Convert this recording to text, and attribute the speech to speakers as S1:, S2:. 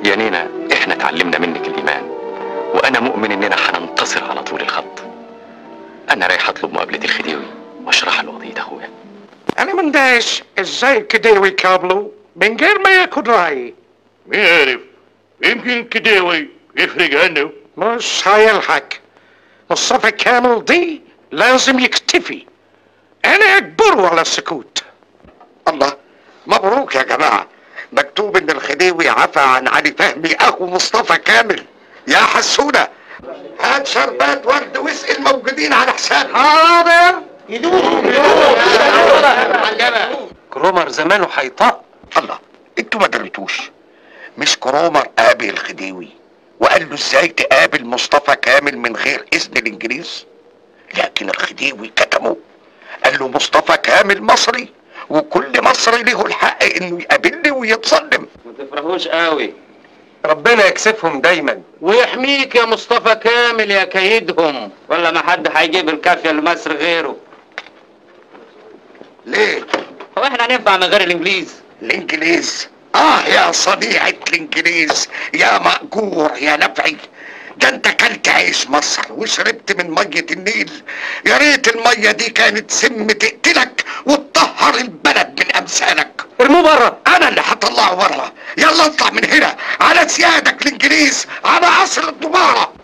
S1: يا نينا احنا اتعلمنا منك الايمان وانا مؤمن اننا هننتصر على طول الخط انا رايح اطلب مقابله الخديوي واشرح له قضيه اخويا
S2: انا مندهش ازاي الكديوي كابلو من غير ما ياخد رايي
S3: مين عارف يمكن كداوي يفرق عنه
S2: مش هيلحق مصطفى كامل دي لازم يختفي انا اجبره على السكوت
S4: الله مبروك يا جماعة مكتوب ان الخديوي عفى عن علي فهمي اخو مصطفى كامل يا حسونة هات شربات ورد واسقي الموجودين على حسابي
S2: حاضر
S5: كرومر زمانه هيطق
S4: الله انتوا ما دريتوش مش كرومر قابل الخديوي وقال له ازاي تقابل مصطفى كامل من غير اذن الانجليز لكن الخديوي كتمه قال له مصطفى كامل مصري وكل مصري له الحق انه يقابلني ويتظلم
S5: ما تفرحوش قوي ربنا يكسفهم دايما
S6: ويحميك يا مصطفى كامل يا كيدهم ولا ما حد هيجيب الكافية لمصر غيره
S4: ليه
S6: هو احنا هننفع من غير الانجليز
S4: الانجليز اه يا صنيعة الانجليز يا مأجور يا نفعي ده انت كلت عيش مصر وشربت من مية النيل يا ريت المية دي كانت سم تقتلك وتطهر البلد من امثالك
S5: ارموه بره
S4: انا اللي هطلعه بره يلا اطلع من هنا على سيادك الانجليز على عصر الدمارة